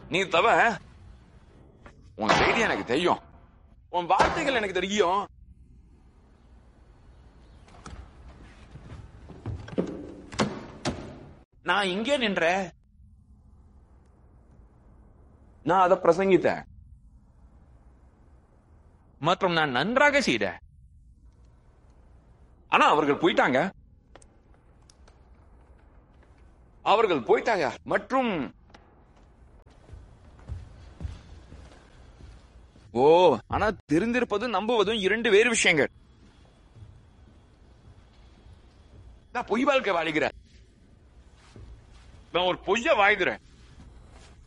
நீ தவ உன் செய்தி எனக்கு தெரியும் உன் வார்த்தைகள் எனக்கு தெரியும் நான் இங்கே நின்ற நான் அதை பிரசங்கித்தேன் மற்றும் நான் நன்றாக செய்தேன் ஆனா அவர்கள் போயிட்டாங்க அவர்கள் போயிட்டாங்க மற்றும் ஓ ஆனா தெரிந்திருப்பதும் நம்புவதும் இரண்டு வேறு விஷயங்கள் நான் பொய் வாழ்க்கை வாழ்கிறேன் நான் ஒரு பொய்ய வாழ்கிறேன்